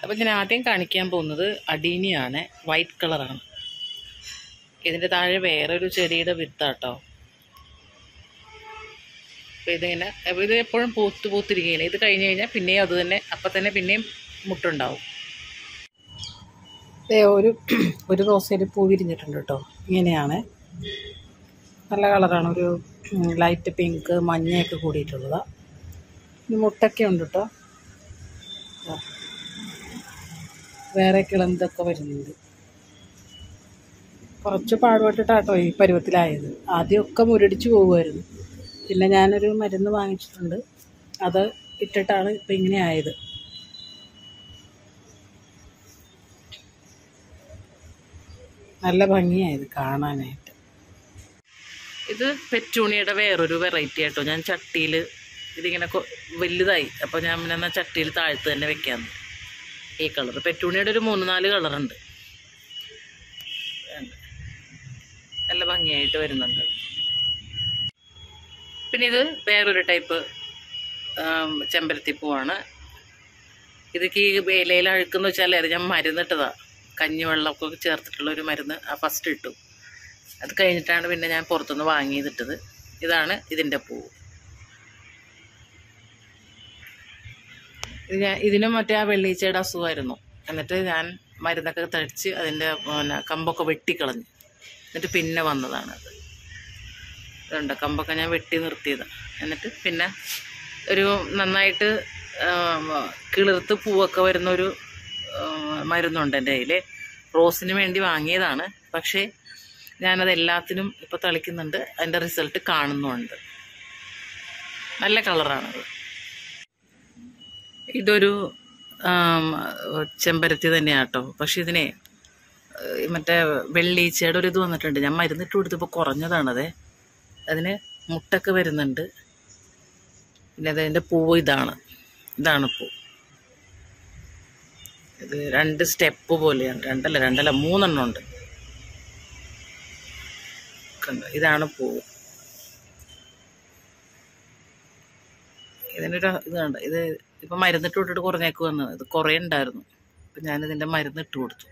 അപ്പം ഞാൻ ആദ്യം കാണിക്കാൻ പോകുന്നത് അടീനിയാണ് വൈറ്റ് കളറാണ് ഇതിൻ്റെ താഴെ വേറൊരു ചെടിയുടെ വിത്താട്ടോ അപ്പോൾ ഇതിങ്ങനെ അപ്പോൾ ഇത് എപ്പോഴും പൂത്ത് പൂത്തിരിക്കുകയാണ് ഇത് കഴിഞ്ഞ് കഴിഞ്ഞാൽ പിന്നെയും അത് തന്നെ അപ്പം തന്നെ പിന്നെയും മുട്ടുണ്ടാവും ദേ ഒരു ഒരു റോസയിൽ പൂ വിരിഞ്ഞിട്ടുണ്ട് കേട്ടോ ഇങ്ങനെയാണ് നല്ല കളറാണ് ഒരു ഉം, ലൈറ്റ് പിങ്ക് മഞ്ഞയൊക്കെ കൂടിയിട്ടുള്ളതാണ് ഇത് മുട്ടൊക്കെ ഉണ്ട് കേട്ടോ ദാ. വേറെ കിളന്തൊക്കെ വരുന്നുണ്ട് കുറച്ച് പാടുപെട്ടിട്ടാട്ടോ ഈ പരുവത്തിലായത് ആദ്യമൊക്കെ മുരടിച്ച് പോകുമായിരുന്നു പിന്നെ ഞാനൊരു മരുന്ന് വാങ്ങിച്ചിട്ടുണ്ട് അത് ഇട്ടിട്ടാണ് ഇപ്പം ഇങ്ങനെ ആയത് നല്ല ഭംഗിയായത് കാണാനായിട്ട് ഇത് പെറ്റൂണിയുടെ വേറൊരു വെറൈറ്റി ആട്ടോ ഞാൻ ചട്ടിയിൽ ഇതിങ്ങനെ കൊ- വലുതായി അപ്പോൾ ഞാൻ പിന്നെ എന്നാൽ ചട്ടിയിൽ താഴ്ത്ത് തന്നെ വെക്കാന്ന് ഈ കളർ പെറ്റൂണിയുടെ ഒരു മൂന്ന് നാല് കളറുണ്ട് നല്ല ഭംഗിയായിട്ട് വരുന്നുണ്ട് പിന്നെ ഇത് വേറൊരു ടൈപ്പ് ചെമ്പരത്തിപ്പൂവാണ് ഇതൊക്കെ ഈ ഇലയിൽ അഴുക്കെന്ന് വെച്ചാൽ അത് ഞാൻ മരുന്നിട്ടതാ കഞ്ഞിവെള്ളമൊക്കെ ചേർത്തിട്ടുള്ള ഒരു മരുന്ന് ആ ഫസ്റ്റ് ഇട്ടു അത് കഴിഞ്ഞിട്ടാണ് പിന്നെ ഞാൻ പുറത്തുനിന്ന് വാങ്ങിയതിട്ടത് ഇതാണ് ഇതിൻ്റെ പൂവ് ഇത് ഞാൻ ഇതിനും മറ്റേ ആ വെള്ളീച്ചയുടെ അസുഖമായിരുന്നു എന്നിട്ട് ഞാൻ മരുന്നൊക്കെ തടിച്ച് അതിൻ്റെ പിന്നെ കമ്പൊക്കെ വെട്ടിക്കളഞ്ഞു എന്നിട്ട് പിന്നെ വന്നതാണ് അത് ഇതുണ്ട് കമ്പൊക്കെ ഞാൻ വെട്ടി നിർത്തിയതാണ് എന്നിട്ട് പിന്നെ ഒരു നന്നായിട്ട് ആം, കിളിർത്ത് പൂവൊക്കെ വരുന്നൊരു ആ, മരുന്നുണ്ട് എൻ്റെ കയ്യിൽ റോസിന് വേണ്ടി വാങ്ങിയതാണ് പക്ഷേ ഞാനത് എല്ലാത്തിനും ഇപ്പോൾ തളിക്കുന്നുണ്ട് അതിൻ്റെ റിസൾട്ട് കാണുന്നുമുണ്ട് നല്ല കളറാണത് ഇതൊരു ആം, ചെമ്പരത്തി തന്നെയാണ് കേട്ടോ പക്ഷെ ഇതിനെ ഏഹ്, മറ്റേ വെള്ളീച്ചയുടെ ഒരു ഇത് വന്നിട്ടുണ്ട് ഞാൻ മരുന്നിട്ട് കൊടുത്തപ്പോൾ കുറഞ്ഞതാണത് അതിന് മുട്ടൊക്കെ വരുന്നുണ്ട് പിന്നെ അതിൻ്റെ പൂവ് ഇതാണ് ഇതാണ് പൂ ഇത് രണ്ട് സ്റ്റെപ്പ് പോലെയാണ് രണ്ടല്ല രണ്ടല്ല മൂന്നെണ്ണം ഉണ്ട് കണ്ടോ ഇതാണ് പൂവ് ഇതിനൊരു ഇത് കണ്ട ഇത് ഇപ്പം മരുന്നിട്ട് വിട്ടിട്ട് കുറഞ്ഞേക്ക് വന്നത് ഇത് കുറേ ഉണ്ടായിരുന്നു അപ്പം ഞാനിതിൻ്റെ മരുന്നിട്ട് കൊടുത്തു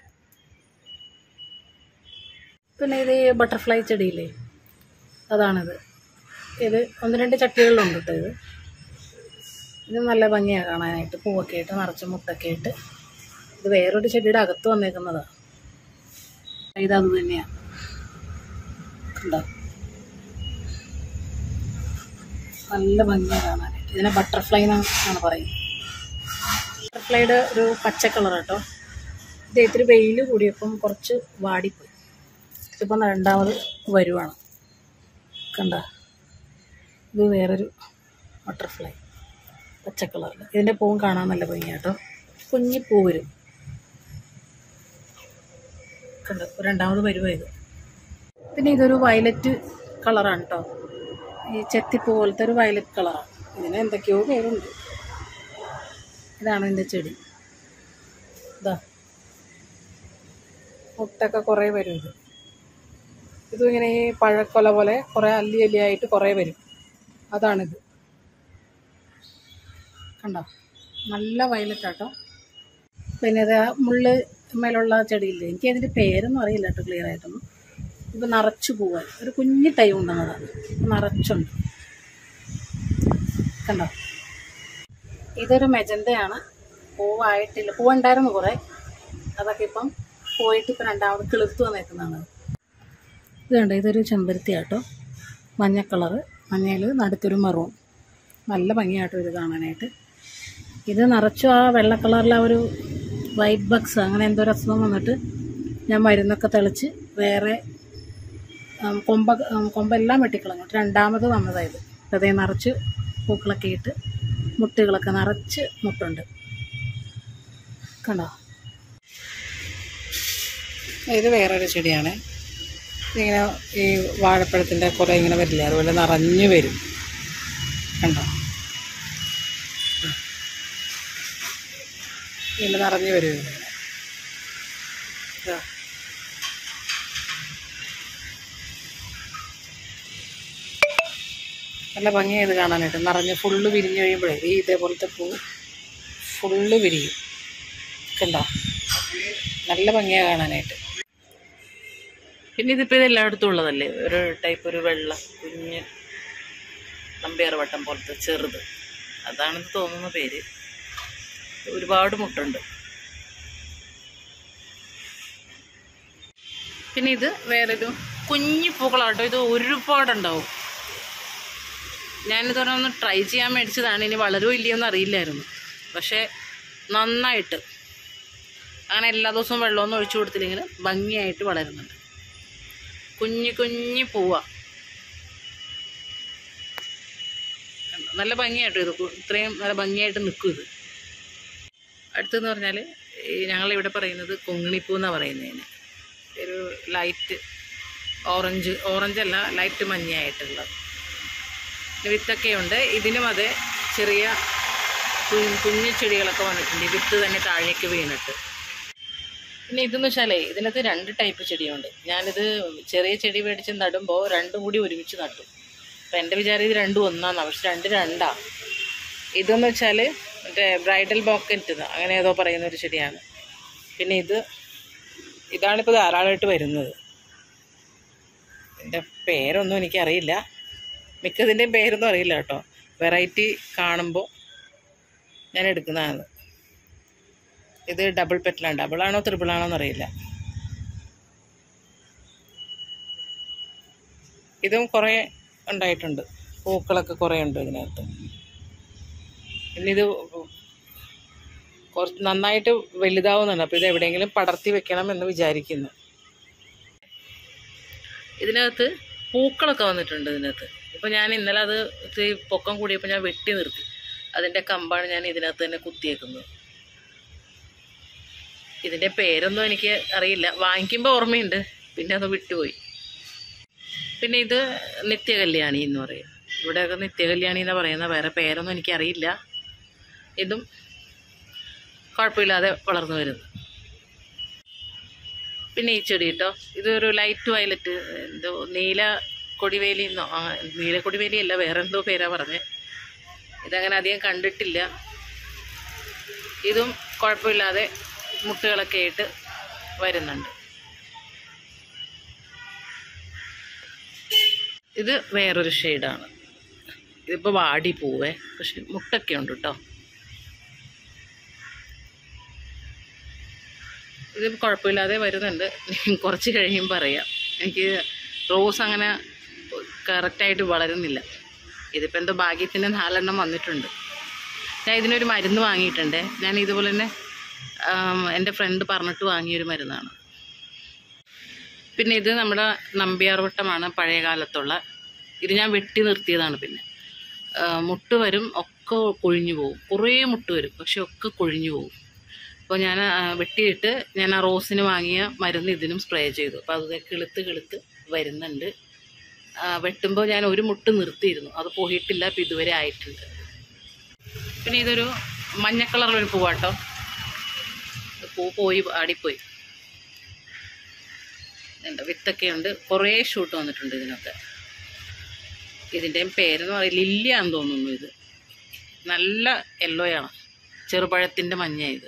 പിന്നെ ഇത് ഈ ബട്ടർഫ്ലൈ ചെടിയില്ലേ അതാണിത് ഇത് ഒന്ന് രണ്ട് ചട്ടികളിലുണ്ട് കേട്ടോ ഇത് ഇത് നല്ല ഭംഗിയാണ് കാണാനായിട്ട് പൂവൊക്കെ ഇട്ട് നിറച്ച് മുട്ടൊക്കെ ഇട്ട് ഇത് വേറൊരു ചെടിയുടെ അകത്ത് വന്നേക്കുന്നതാണ് ഇത് അത് തന്നെയാണ് കണ്ടോ നല്ല ഭംഗിയാണ് കാണാനായിട്ട് ഇതിനെ ബട്ടർഫ്ലൈ എന്നാണ് പറയുന്നത് ബട്ടർഫ്ലൈയുടെ ഒരു പച്ച കളർ കേട്ടോ ഇത് ഇത്തിരി വെയിൽ കൂടിയപ്പം കുറച്ച് വാടിപ്പോയി ഇതിപ്പം രണ്ടാമത് വരുവാണ് കണ്ട ഇത് വേറൊരു ബട്ടർഫ്ലൈ പച്ച കളറിൽ ഇതിൻ്റെ പൂവും കാണാൻ നല്ല ഭംഗിയാട്ടോ കുഞ്ഞി പൂ വരും കണ്ട രണ്ടാമത് വരുവാ ഇത് പിന്നെ ഇതൊരു വയലറ്റ് കളറാണ് കേട്ടോ ഈ ചെത്തിപ്പൂ പോലത്തെ ഒരു വയലറ്റ് കളറാണ് ഇതിന് എന്തൊക്കെയോ പേരുണ്ട് ഇതാണ് എൻ്റെ ചെടി ഇതാ മുട്ടൊക്കെ കുറേ വരും ഇത് ഇതും ഇങ്ങനെ ഈ പഴക്കൊല പോലെ കുറേ അല്ലി അല്ലിയായിട്ട് കുറേ വരും അതാണിത് കണ്ടോ നല്ല വയലറ്റ് ആട്ടോ പിന്നെ ഇത് ആ മുള്ള് മേലുള്ള ചെടിയില്ലേ എനിക്ക് അതിൻ്റെ പേരൊന്നും അറിയില്ല കേട്ടോ ക്ലിയർ ആയിട്ടൊന്നും ഇപ്പം നിറച്ച് പോവാൻ ഒരു കുഞ്ഞു തൈ ഉണ്ടെന്നതാണ് നിറച്ചുണ്ട് കണ്ടോ ഇതൊരു മെജന്തയാണ് പൂവായിട്ടില്ല പൂവുണ്ടായിരുന്നു കുറേ അതൊക്കെ ഇപ്പം പോയിട്ട് ഇപ്പം രണ്ടാമത് കിളിർത്ത് വന്നേക്കുന്നതാണ് ഇത് കണ്ടോ ഇതൊരു ചെമ്പരത്തി ആട്ടോ മഞ്ഞ കളറ് മഞ്ഞയിൽ നടുക്കൊരു മെറൂൺ നല്ല ഭംഗിയാട്ടോ ഇത് കാണാനായിട്ട് ഇത് നിറച്ചും ആ വെള്ള കളറിലെ ആ ഒരു വൈറ്റ് ബക്സ് അങ്ങനെ എന്തോ ഒരു അസുഖം വന്നിട്ട് ഞാൻ മരുന്നൊക്കെ തെളിച്ച് വേറെ ഉം, കൊമ്പ ഉം, കൊമ്പെല്ലാം വെട്ടിക്കളഞ്ഞു രണ്ടാമത് വന്നതായത് അതേ നിറച്ച് പൂക്കളൊക്കെ ഇട്ട് മുട്ടുകളൊക്കെ നിറച്ച് മുട്ടുണ്ട് കണ്ടോ ഇത് വേറൊരു ചെടിയാണ് ഇങ്ങനെ ഈ വാഴപ്പഴത്തിൻ്റെ കുറേ ഇങ്ങനെ വരില്ലേ അതുപോലെ നിറഞ്ഞു വരും കണ്ടോ ഇങ്ങനെ നിറഞ്ഞു വരും ഇതിങ്ങനെ. ഇതാ. നല്ല ഭംഗിയായത് കാണാനായിട്ട് നിറഞ്ഞ് ഫുള്ള് വിരിഞ്ഞ് കഴിയുമ്പോഴേ ഈ ഇതേപോലത്തെ പൂ ഫുള്ള് വിരിയും കണ്ടോ നല്ല ഭംഗിയാണ് കാണാനായിട്ട് പിന്നെ ഇതിപ്പോൾ ഇത് എല്ലായിടത്തും ഉള്ളതല്ലേ ഒരു ടൈപ്പ് ഒരു വെള്ള കുഞ്ഞ് നമ്പ്യാർ വട്ടം പോലത്തെ ചെറുത് അതാണെന്ന് തോന്നുന്ന പേര് ഒരുപാട് മുട്ടുണ്ട് പിന്നെ ഇത് വേറൊരു കുഞ്ഞു പൂക്കളാട്ടോ ഇത് ഒരുപാടുണ്ടാവും ഞാനിതൊരെ ഒന്ന് ട്രൈ ചെയ്യാൻ മേടിച്ചതാണ് ഇനി വളരുമോ ഇല്ലയോ എന്ന് അറിയില്ലായിരുന്നു പക്ഷേ നന്നായിട്ട് അങ്ങനെ എല്ലാ ദിവസവും വെള്ളമൊന്നും ഒഴിച്ചു കൊടുത്തില്ലെങ്കിൽ ഭംഗിയായിട്ട് വളരുന്നുണ്ട് കുഞ്ഞു കുഞ്ഞു പൂവ കണ്ടോ? നല്ല ഭംഗിയായിട്ട് ഇത് കു- ഇത്രയും നല്ല ഭംഗിയായിട്ട് നിൽക്കും ഇത് അടുത്തെന്ന് പറഞ്ഞാൽ ഞങ്ങളിവിടെ പറയുന്നത് കൊങ്ങിണിപ്പൂ എന്നാണ് പറയുന്നതിന് ഒരു ലൈറ്റ് ഓറഞ്ച് ഓറഞ്ച് അല്ല ലൈറ്റ് മഞ്ഞയായിട്ടുള്ളത് പിന്നെ വിത്തൊക്കെയുണ്ട് ഇതിനും അതെ ചെറിയ കുഞ്ഞ് കുഞ്ഞു ചെടികളൊക്കെ വന്നിട്ടുണ്ട് ഈ വിത്ത് തന്നെ താഴേക്ക് വീണിട്ട് പിന്നെ ഇതെന്ന് വെച്ചാലേ ഇതിനകത്ത് രണ്ട് ടൈപ്പ് ചെടിയുണ്ട് ഞാനിത് ചെറിയ ചെടി മേടിച്ച് നടുമ്പോൾ രണ്ടും കൂടി ഒരുമിച്ച് നട്ടു അപ്പം എൻ്റെ വിചാരം ഇത് രണ്ടും ഒന്നാന്നാണ് പക്ഷെ രണ്ട് രണ്ടാ ഇതെന്ന് വെച്ചാൽ മറ്റേ ബ്രൈഡൽ ബോക്കറ്റ് അങ്ങനെ ഏതോ പറയുന്ന ഒരു ചെടിയാണ് പിന്നെ ഇത് ഇതാണിപ്പോൾ ധാരാളമായിട്ട് വരുന്നത് എൻ്റെ പേരൊന്നും എനിക്കറിയില്ല മിക്കതിൻ്റെയും പേരൊന്നും അറിയില്ല കേട്ടോ വെറൈറ്റി കാണുമ്പോൾ ഞാൻ എടുക്കുന്നതാണ് ഇത് ഡബിൾ പെറ്റലാണ് ഡബിൾ ആണോ ത്രിബിൾ ആണോ എന്നറിയില്ല ഇതും കുറേ ഉണ്ടായിട്ടുണ്ട് പൂക്കളൊക്കെ കുറേ ഉണ്ട് ഇതിനകത്ത് പിന്നെ ഇത് കുറച്ച് നന്നായിട്ട് വലുതാവുന്നുണ്ട് അപ്പോൾ ഇത് എവിടെയെങ്കിലും പടർത്തി വെക്കണം എന്ന് വിചാരിക്കുന്നു ഇതിനകത്ത് പൂക്കളൊക്കെ വന്നിട്ടുണ്ട് ഇതിനകത്ത് ഇപ്പോൾ ഞാൻ ഇന്നലെ അത് ഇത്തിരി പൊക്കം കൂടിയപ്പോൾ ഞാൻ വെട്ടി നിർത്തി അതിൻ്റെ കമ്പാണ് ഞാൻ ഇതിനകത്ത് തന്നെ കുത്തിയേക്കുന്നത് ഇതിൻ്റെ പേരൊന്നും എനിക്ക് അറിയില്ല വാങ്ങിക്കുമ്പോൾ ഓർമ്മയുണ്ട് പിന്നെ അത് വിട്ടുപോയി പിന്നെ ഇത് നിത്യകല്യാണി എന്ന് പറയും ഇവിടെയൊക്കെ നിത്യകല്യാണി എന്ന് പറയുന്ന വേറെ പേരൊന്നും എനിക്കറിയില്ല ഇതും കുഴപ്പമില്ലാതെ വളർന്നു വരുന്നു പിന്നെ ഈ ചെടി കേട്ടോ ഇതൊരു ലൈറ്റ് വയലറ്റ് എന്തോ നീല കൊടിവേലി എന്നോ ആ, നീല കൊടിവേലി അല്ല വേറെ എന്തോ പേരാ പറഞ്ഞത് ഇതങ്ങനെ അധികം കണ്ടിട്ടില്ല ഇതും കുഴപ്പമില്ലാതെ മുട്ടുകളൊക്കെ ആയിട്ട് വരുന്നുണ്ട് ഇത് വേറൊരു ഷെയ്ഡാണ് ഇതിപ്പോൾ വാടി പോവേ പക്ഷെ മുട്ടൊക്കെ ഉണ്ട് കേട്ടോ ഇത് കുഴപ്പമില്ലാതെ വരുന്നുണ്ട് കുറച്ച് കഴിയുമ്പോൾ അറിയാം എനിക്ക് റോസ് അങ്ങനെ കറക്റ്റായിട്ട് വളരുന്നില്ല ഇതിപ്പോൾ എന്തോ ഭാഗ്യത്തിൻ്റെ നാലെണ്ണം വന്നിട്ടുണ്ട് ഞാൻ ഇതിനൊരു മരുന്ന് വാങ്ങിയിട്ടുണ്ട് ഞാൻ ഇതുപോലെ തന്നെ ആം, എൻ്റെ ഫ്രണ്ട് പറഞ്ഞിട്ട് വാങ്ങിയൊരു മരുന്നാണ് പിന്നെ ഇത് നമ്മുടെ നമ്പ്യാർവട്ടമാണ് പഴയ കാലത്തുള്ള ഇത് ഞാൻ വെട്ടി നിർത്തിയതാണ് പിന്നെ ആ, മുട്ട് വരും ഒക്കെ കൊഴിഞ്ഞു പോകും കുറേ മുട്ട് വരും പക്ഷെ ഒക്കെ കൊഴിഞ്ഞു പോകും അപ്പോൾ ഞാൻ ആ, വെട്ടിയിട്ട് ഞാൻ ആ റോസിന് വാങ്ങിയ മരുന്ന് ഇതിനും സ്പ്രേ ചെയ്തു അപ്പോൾ അത് കിളുത്ത് കിളുത്ത് വരുന്നുണ്ട് ആ, വെട്ടുമ്പോൾ ഞാൻ ഒരു മുട്ട് നിർത്തിയിരുന്നു അത് പോയിട്ടില്ല അപ്പോൾ ഇതുവരെ ആയിട്ടുണ്ട് പിന്നെ ഇതൊരു മഞ്ഞ കളറിലൊരു പൂവാട്ടോ പൂ പോയി ആടിപ്പോയി ഉണ്ട് വിത്തൊക്കെ ഉണ്ട് കുറേ ഷൂട്ട് വന്നിട്ടുണ്ട് ഇതിനൊക്കെ ഇതിൻ്റെയും പേരെന്ന് പറയും ലില്ലിയാന്ന് തോന്നുന്നു ഇത് നല്ല യെല്ലോയാണ് ചെറുപഴത്തിൻ്റെ മഞ്ഞ ഇത്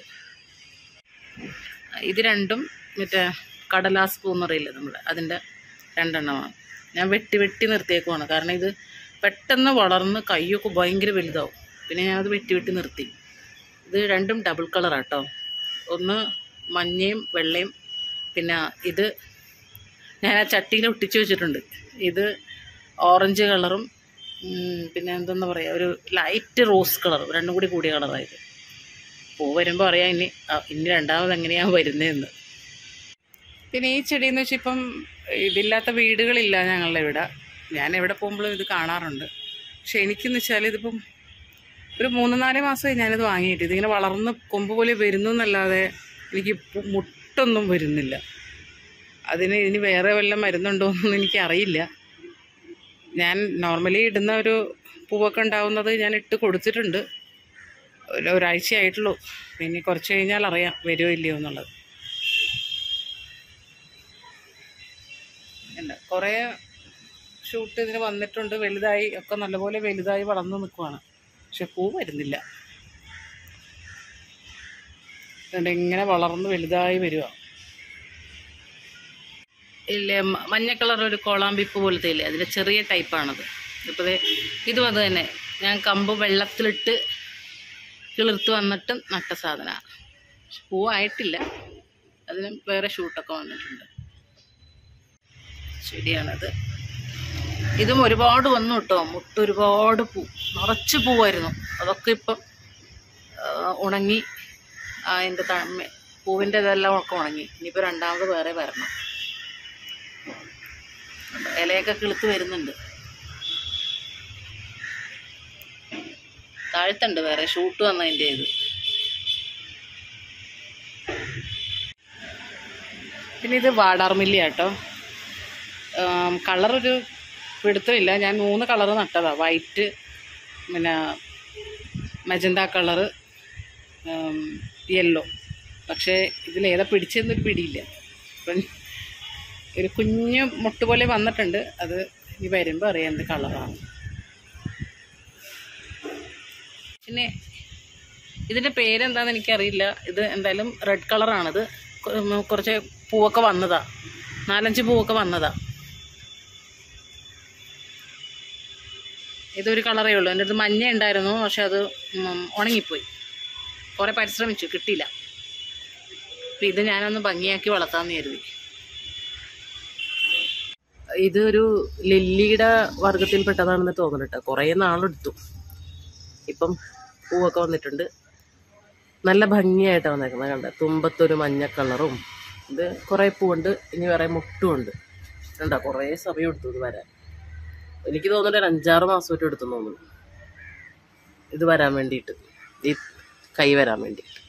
ഇത് രണ്ടും മറ്റേ കടലാസ് പൂ എന്ന് പറയില്ലേ നമ്മുടെ അതിൻ്റെ രണ്ടെണ്ണമാണ് ഞാൻ വെട്ടി വെട്ടി നിർത്തിയേക്കുവാണ് കാരണം ഇത് പെട്ടെന്ന് വളർന്ന് കൈയൊക്കെ ഭയങ്കര വലുതാവും പിന്നെ ഞാനത് വെട്ടി വെട്ടി നിർത്തി ഇത് രണ്ടും ഡബിൾ കളറാട്ടോ ഒന്ന് മഞ്ഞയും വെള്ളയും പിന്നെ ഇത് ഞാൻ ആ ചട്ടിയിൽ ഒട്ടിച്ച് വെച്ചിട്ടുണ്ട് ഇത് ഓറഞ്ച് കളറും ഉം, പിന്നെ എന്തെന്ന് പറയുക ഒരു ലൈറ്റ് റോസ് കളർ രണ്ടും കൂടി കൂടിയ കളറായത് പൂ വരുമ്പോൾ അറിയാം ഇനി ആ, ഇനി രണ്ടാമത് എങ്ങനെയാണ് വരുന്നതെന്ന് പിന്നെ ഈ ചെടിയെന്ന് വെച്ചാൽ ഇപ്പം ഇതില്ലാത്ത വീടുകളില്ല ഞങ്ങളുടെ ഇവിടെ ഞാൻ എവിടെ പോകുമ്പോഴും ഇത് കാണാറുണ്ട് പക്ഷെ എനിക്കെന്ന് വെച്ചാൽ ഇതിപ്പം ഒരു മൂന്ന് നാല് മാസമായി ഞാനിത് വാങ്ങിയിട്ട് ഇതിങ്ങനെ വളർന്ന് കൊമ്പ് പോലെ വരുന്നു എന്നല്ലാതെ എനിക്ക് പു- മുട്ടൊന്നും വരുന്നില്ല അതിന് ഇനി വേറെ വല്ല മരുന്നുണ്ടോ എന്നൊന്നും എനിക്കറിയില്ല ഞാൻ നോർമലി ഇടുന്ന ഒരു പൂവൊക്കെ ഉണ്ടാവുന്നത് ഞാൻ ഇട്ട് കൊടുത്തിട്ടുണ്ട് ഒരു ഒരാഴ്ചയായിട്ടുള്ളൂ ഇനി കുറച്ച് കഴിഞ്ഞാൽ അറിയാം വരുമോ ഇല്ലയോ എന്നുള്ളത് ഉണ്ട് കുറേ ഷൂട്ട് ഇതിന് വന്നിട്ടുണ്ട് വലുതായി ഒക്കെ നല്ലപോലെ വലുതായി വളർന്നു നിൽക്കുവാണ് പക്ഷെ പൂ വരുന്നില്ല അതുകൊണ്ട് ഇങ്ങനെ വളർന്ന് വലുതായി വരിക ഇല്ലേ മ- മഞ്ഞ കളർ ഒരു കോളാമ്പിപ്പ് പോലത്തെ ഇല്ലേ അതിൻ്റെ ചെറിയ ടൈപ്പാണത് ഇപ്പോൾ ദേ ഇതും അത് തന്നെ ഞാൻ കമ്പ് വെള്ളത്തിലിട്ട് കിളിർത്ത് വന്നിട്ട് നട്ട സാധനമാണ് പൂവായിട്ടില്ല അതിന് വേറെ ഷൂട്ടൊക്കെ വന്നിട്ടുണ്ട് ചെടിയാണത് ഇതും ഒരുപാട് വന്നു കേട്ടോ മുട്ട ഒരുപാട് പൂ നിറച്ച് പൂവായിരുന്നു അതൊക്കെ ഇപ്പം ആ, ഉണങ്ങി അതിൻ്റെ തമ്മ പൂവിൻ്റെ ഇതെല്ലാം ഒക്കെ ഉണങ്ങി ഇനിയിപ്പോൾ രണ്ടാമത് വേറെ വരണം ഇലയൊക്കെ കിളുത്ത് വരുന്നുണ്ട് താഴ്ത്തുണ്ട് വേറെ ഷൂട്ട് വന്നതിൻ്റെ ഇത് പിന്നെ ഇത് വാടാർമില്ലി കേട്ടോ കളറൊരു പിടുത്തമില്ല ഞാൻ മൂന്ന് കളർ നട്ടതാ വൈറ്റ് പിന്നെ മജന്ത കളറ് യെല്ലോ പക്ഷേ ഇതിലേതാ പിടിച്ചെന്നൊരു പിടിയില്ല അപ്പം ഒരു കുഞ്ഞു മുട്ട് പോലെ വന്നിട്ടുണ്ട് അത് ഇനി വരുമ്പോൾ അറിയാം എന്ത് കളറാണ് പിന്നെ ഇതിൻ്റെ പേരെന്താണെന്ന് എനിക്കറിയില്ല ഇത് എന്തായാലും റെഡ് കളറാണിത് കൊ- കുറച്ച് പൂവൊക്കെ വന്നതാ നാലഞ്ച് പൂവൊക്കെ വന്നതാ ഇതൊരു കളറേ ഉള്ളൂ എൻ്റെ അടുത്ത് മഞ്ഞ ഉണ്ടായിരുന്നു പക്ഷെ അത് ഉം, ഉണങ്ങിപ്പോയി കുറേ പരിശ്രമിച്ചു കിട്ടിയില്ല അപ്പം ഇത് ഞാനൊന്ന് ഭംഗിയാക്കി വളർത്താമെന്ന് കരുതി ഇതൊരു ലില്ലിയുടെ വർഗത്തിൽപ്പെട്ടതാണെന്ന് തോന്നുന്നു കേട്ടോ കുറേ നാളെടുത്തു ഇപ്പം പൂവൊക്കെ വന്നിട്ടുണ്ട് നല്ല ഭംഗിയായിട്ടാണ് വന്നേക്കുന്നത് കണ്ട തുമ്പത്തൊരു മഞ്ഞ കളറും ഇത് കുറേ പൂവുണ്ട് ഇനി വേറെ മുട്ടുമുണ്ട് കണ്ട കുറേ സമയം എടുത്തു ഇത് വരാൻ എനിക്ക് തോന്നുന്നു ഒരു അഞ്ചാറ് മാസമായിട്ട് എടുത്തു തോന്നുന്നു ഇത് വരാൻ വേണ്ടിയിട്ട് ഈ കൈ വരാൻ വേണ്ടിയിട്ട്